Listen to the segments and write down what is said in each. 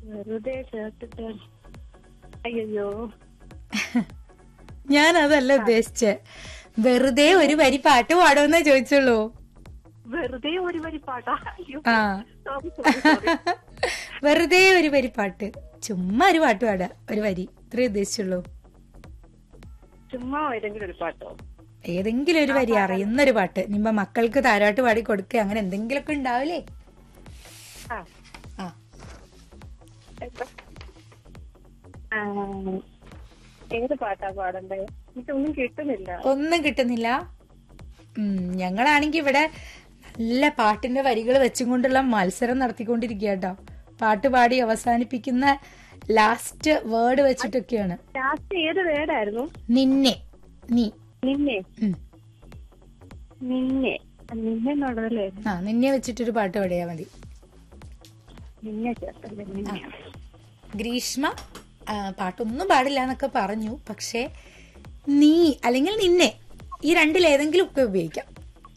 വെറുതെ ചേർത്തിട്ട് അയ്യോ ഞാൻ അതല്ല ഉദ്ദേശിച്ചെ വെറുതെ ഒരു വരി പാട്ട് പാടുമെന്നേ ചോദിച്ചുള്ളൂ വെറുതെ ഒരു വരി പാട്ടാ അയ്യോ ആ സോറി സോറി സോറി വെറുതെ ഒരു വരി പാട്ട് ചുമ്മാ ഒരു പാട്ട് പാടാ ഒരു വരി ഇത്രേ ഉദ്ദേശിച്ചുള്ളൂ ചുമ്മാ ഏതെങ്കിലും ഒരു പാട്ടോ ഏതെങ്കിലും ഒരു വരി അറിയുന്ന ഒരു പാട്ട് നിമ്മ മക്കൾക്ക് താരാട്ട് പാടി കൊടുക്കുക അങ്ങനെ എന്തെങ്കിലുമൊക്കെ ഉണ്ടാവില്ലേ ആ ആ എന്താ? ആ, ഏത് പാട്ടാ പാടണ്ടേ എനിക്കൊന്നും കിട്ടുന്നില്ല ഒന്നും കിട്ടുന്നില്ല ഉം, ഞങ്ങളാണെങ്കി ഇവിടെ നല്ല പാട്ടിന്റെ വരികൾ വെച്ചും കൊണ്ടുള്ള മത്സരം നടത്തിക്കൊണ്ടിരിക്കുക കേട്ടോ പാട്ട് പാടി അവസാനിപ്പിക്കുന്ന ലാസ്റ്റ് വേർഡ് വെച്ചിട്ടൊക്കെയാണ് ലാസ്റ്റ് ഏത് വേടായിരുന്നു നിന്നെ നീ നിന്നെ ഉം. നിന്നെ നിന്നെ എന്നുള്ളതല്ലേ ആ നിന്നെ വെച്ചിട്ടൊരു പാട്ട് പാടിയാ മതി നിന്നെ ചേർത്തല്ലേ നിന്നെ ഗ്രീഷ്മ ആ, പാട്ടൊന്നും പാടില്ല എന്നൊക്കെ പറഞ്ഞു പക്ഷേ നീ അല്ലെങ്കിൽ നിന്നെ ഈ രണ്ടിലേതെങ്കിലും ഒക്കെ ഉപയോഗിക്കാം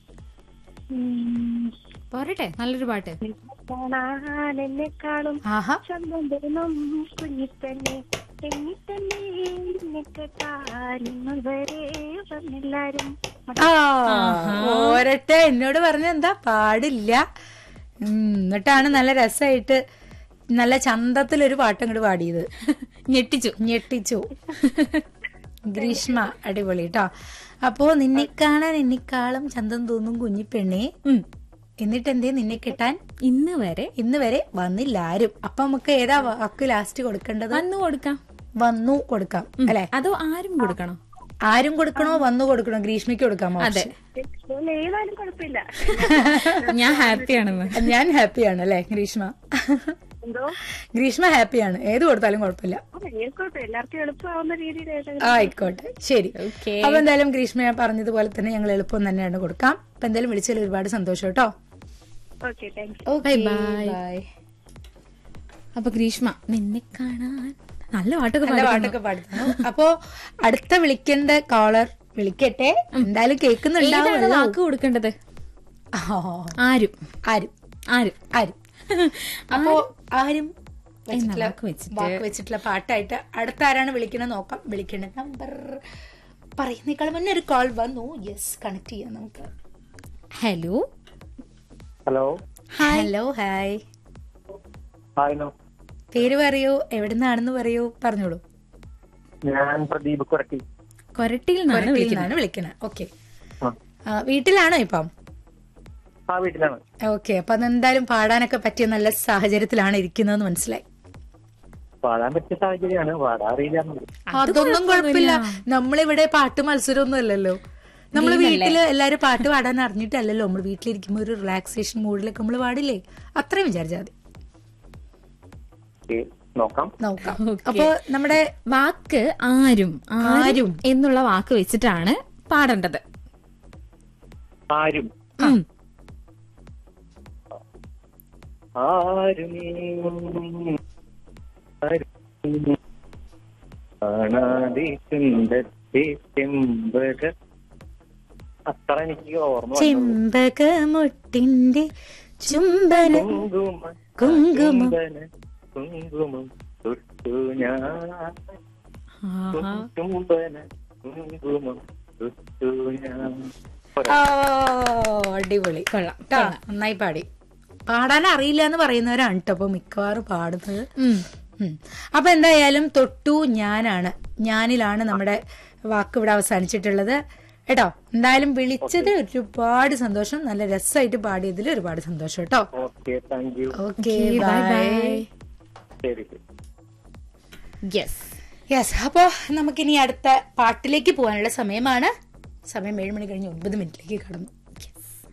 ഉം, പോരട്ടെ നല്ലൊരു പാട്ട് നിന്നെ കാണാൻ എന്നെക്കാളും ആഹാ ചന്തം തരുന്നും കുഞ്ഞിത്തന്നെ എന്നിത്തന്നെ നിന്നെ കേട്ടാൽ ഇന്ന് വരെ വന്നെല്ലാരും ആ ഓരട്ടെ എന്നോട് പറഞ്ഞ എന്താ പാടില്ല ഉം, എന്നിട്ടാണ് നല്ല രസമായിട്ട് നല്ല ചന്തത്തിലൊരു പാട്ട് അങ്ങോട്ട് പാടിയത് ഞെട്ടിച്ചു ഞെട്ടിച്ചു ഗ്രീഷ്മ അടിപൊളി കേട്ടോ അപ്പോ നിന്നെ കാണാൻ എന്നെക്കാളും ചന്തം തോന്നും കുഞ്ഞിപ്പെണ്ണേ ഉം. എന്നിട്ട് എന്തേ നിന്നെ കിട്ടാൻ ഇന്ന് വരെ ഇന്ന് വരെ വന്നില്ല ആരും അപ്പൊ നമുക്ക് ഏതാ വാക്ക് ലാസ്റ്റ് കൊടുക്കേണ്ടത് വന്നു കൊടുക്കാം വന്നു കൊടുക്കാം അല്ലെ അതോ ആരും കൊടുക്കണോ ആരും കൊടുക്കണോ വന്നു കൊടുക്കണോ ഗ്രീഷ്മയ്ക്ക് കൊടുക്കാമോ അതെ ഇതുപോലെ ഏതായാലും കുഴപ്പമില്ല ഞാൻ ഹാപ്പിയാണെന്ന് ഞാൻ ഹാപ്പിയാണ് അല്ലെ ഗ്രീഷ്മ എന്തോ ഗ്രീഷ്മ ഹാപ്പിയാണ് ഏത് കൊടുത്താലും കുഴപ്പമില്ല ആ, എനിക്ക് കുഴപ്പമില്ല എല്ലാവർക്കും എളുപ്പമാവുന്ന രീതിയിൽ ഏതായാലും ആയിക്കോട്ടെ ശരി ഓക്കെ അപ്പൊ എന്തായാലും ഗ്രീഷ്മ പറഞ്ഞതുപോലെ തന്നെ ഞങ്ങൾ എളുപ്പം തന്നെയാണ് കൊടുക്കാം അപ്പൊ എന്തായാലും വിളിച്ചതിൽ ഒരുപാട് സന്തോഷം കേട്ടോ okay thank okay bye. Bye അപ്പൊ ഗ്രീഷ്മ നിന്നെ കാണാൻ നല്ല പാട്ടൊക്കെ നല്ല പാടി പാട്ടൊക്കെ പാടുന്നു അപ്പോ അടുത്ത വിളിക്കേണ്ട കോളർ വിളിക്കട്ടെ എന്തായാലും ഏതാണ് കേൾക്കുന്നുണ്ടാവുമല്ലോ വാക്ക് കൊടുക്കേണ്ടത് ആ, ആരും ആരും ആരും ആരും അപ്പോ ആരും വെച്ചിട്ടുള്ള വാക്ക് വെച്ചിട്ട്. വാക്ക് വെച്ചിട്ടുള്ള പാട്ടായിട്ട് അടുത്ത ആരാണ് വിളിക്കണത് നോക്കാം വിളിക്കേണ്ട നമ്പർ പറയുന്നേക്കാൾ മുന്നേ ഒരു കോൾ വന്നു യെസ് കണക്ട് ചെയ്യാം നമുക്ക് hello hello hello hi hi no പേര് പറയൂ എവിടുന്നാണെന്ന് പറയൂ പറഞ്ഞോളൂ ഞാൻ പ്രദീപ് കുരട്ടി കൊരട്ടിയിൽ നിന്നാണ് കൊരട്ടിയിൽ വിളിക്കുന്നത് നിന്നാണ് വിളിക്കണത് ഓക്കെ ആ. വീട്ടിലാണോ ഇപ്പം ആ വീട്ടിലാണ് ഓക്കെ അപ്പൊ അതെന്തായാലും പാടാനൊക്കെ പറ്റിയ നല്ല സാഹചര്യത്തിലാണ് ഇരിക്കുന്നതെന്ന് മനസ്സിലായി പാടാൻ പറ്റിയ സാഹചര്യമാണ് പാടാൻ അറിയില്ല അതൊന്നും കുഴപ്പമില്ല നമ്മളിവിടെ പാട്ട് മത്സരമൊന്നും അല്ലല്ലോ നമ്മൾ വീട്ടില് എല്ലാരും പാട്ട് പാടാൻ അറിഞ്ഞിട്ടല്ലല്ലോ നമ്മൾ വീട്ടിലിരിക്കുമ്പോ ഒരു റിലാക്സേഷൻ മൂഡിലൊക്കെ നമ്മൾ പാടില്ലേ അത്രയും വിചാരിച്ചാൽ മതി ഓക്കേ, നോക്കാം നോക്കാം അപ്പൊ നമ്മുടെ വാക്ക് ആരും ആരും ആരും. എന്നുള്ള വാക്ക് വെച്ചിട്ടാണ് പാടേണ്ടത് ആരും ഉം. ആരും ആരും കാണാതെ ചുണ്ടത്തെ ചെമ്പക അത്ര എനിക്ക് ഓർമ്മ വന്നുള്ളൂ. ചെമ്പകമുട്ടിന്റെ ചുംബനം കുങ്കുമ കുങ്കുമം. ചുംബന കുങ്കുമം തൊട്ടു ഞാൻ ആഹാ. ചുംബന കുങ്കുമം തൊട്ടു ഞാൻ ഓ അടിപൊളി കൊള്ളാം ട്ടോ, നന്നായി പാടി പാടാൻ അറിയില്ല എന്ന് പറയുന്നവരാണ് കേട്ടോ അപ്പൊ മിക്കവാറും പാടുന്നത് ഉം. ഉം. അപ്പൊ എന്തായാലും തൊട്ടു ഞാനാണ് ഞാനിലാണ് നമ്മുടെ വാക്ക് ഇവിടെ അവസാനിച്ചിട്ടുള്ളത് കേട്ടോ എന്തായാലും വിളിച്ചത് ഒരുപാട് സന്തോഷം നല്ല രസമായിട്ട് പാടിയതിൽ ഒരുപാട് സന്തോഷം കേട്ടോ okay thank you okay bye bye bye ശരി ശരി യെസ് യെസ് അപ്പോ നമുക്കിനി അടുത്ത പാട്ടിലേക്ക് പോകാനുള്ള സമയമാണ് സമയം ഏഴ് മണി കഴിഞ്ഞ് ഒൻപത് മിനിറ്റിലേക്ക് കടന്നു